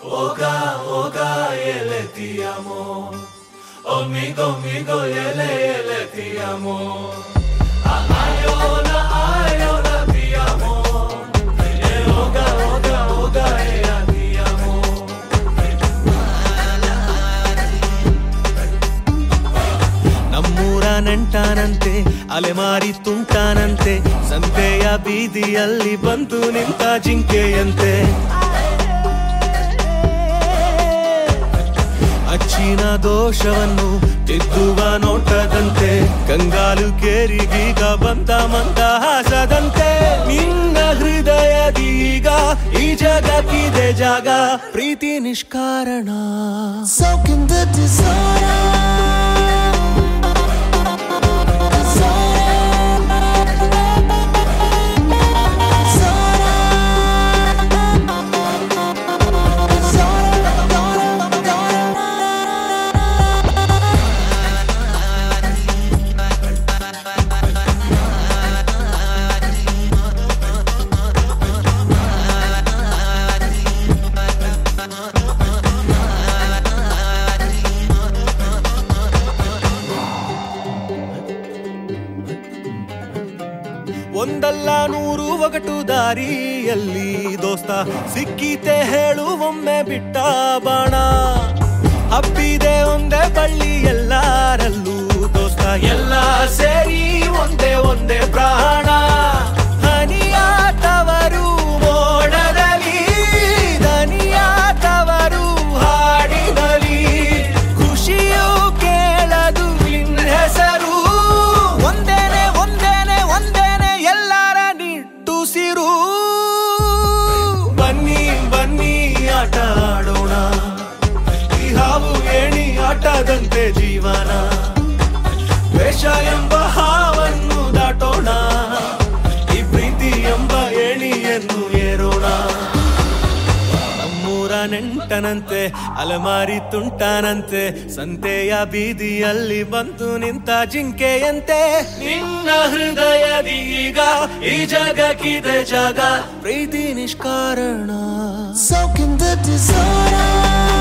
oga, oga, ele ti amo. Omigo, migo, ele, ele ti amo. Ah, Ayona, ayona, ti amo. Eh, oga, oga, oga, ea, ti amo. ನಮ್ಮೂರ ನೆಂಟಾನಂತೆ ಅಲೆಮಾರಿ ತುಂಟಾನಂತೆ ಸಂತೆಯ ಬೀದಿಯಲ್ಲಿ ಬಂದು ನಿಂತ ಜಿಂಕೆಯಂತೆ ಅಚ್ಚಿನ ದೋಷವನ್ನು ತಿದ್ದುವ ನೋಟದಂತೆ ಕಂಗಾಲು ಕೇರಿಗೀಗ ಬಂದ ಮಂದಹಾಸದಂತೆ ನಿನ್ನ ಹೃದಯದೀಗ ಈ ಜಗಕ್ಕಿದೆ ಜಾಗ ಪ್ರೀತಿ ನಿಷ್ಕಾರಣ Soak in the desire. ಒಂದಲ್ಲ ನೂರು ಒಗಟು ದಾರಿಯಲ್ಲಿ ದೋಸ್ತ ಸಿಕ್ಕಿತೆ ಹೇಳು ಒಮ್ಮೆ ಬಿಟ್ಟ ಬಾಣ ಹಬ್ಬಿದೆ ಒಂದೇ ಬಳ್ಳಿ ಎಲ್ಲರಲ್ಲೂ ದೋಸ್ತ ಎಲ್ಲ ಸೇರಿ ಒಂದೇ ಒಂದೇ ಪ್ರಾಣ ಹನಿಯಾತವರು ಮೋಡದಲ್ಲಿ ದನಿಯಾತವರು ಹಾಡಿದಲ್ಲಿ ಖುಷಿಯು ಕೇಳದು ನಿನ್ನ ಹೆಸರು ಒಂದೇನೆ ಒಂದೇನೆ ಒಂದೇನೆ ಎಲ್ಲರ ನಿಟ್ಟುಸಿರು ಬನ್ನಿ ಬನ್ನಿ ಆಟ ಆಡೋಣ ಈ ಹಾವು ಏಣಿ ಆಟದಂತೆ ಜೀವನ ವೇಷ ಎಂಬ ಹಾವನ್ನು ದಾಟೋಣ ಈ ಪ್ರೀತಿ ಎಂಬ ಏಣಿಯನ್ನು ಏರೋಣ ನಮ್ಮೂರ ನೆಂಟನಂತೆ ಅಲಮಾರಿ ತುಂಟಾನಂತೆ ಸಂತೆಯ ಬೀದಿಯಲ್ಲಿ ಬಂತು ನಿಂತ ಜಿಂಕೆಯಂತೆ ನಿನ್ನ ಹೃದಯದೀಗ ಈ ಜಗಕ್ಕಿದೆ ಜಾಗ ಪ್ರೀತಿ ನಿಷ್ಕಾರಣ Soak in the desire.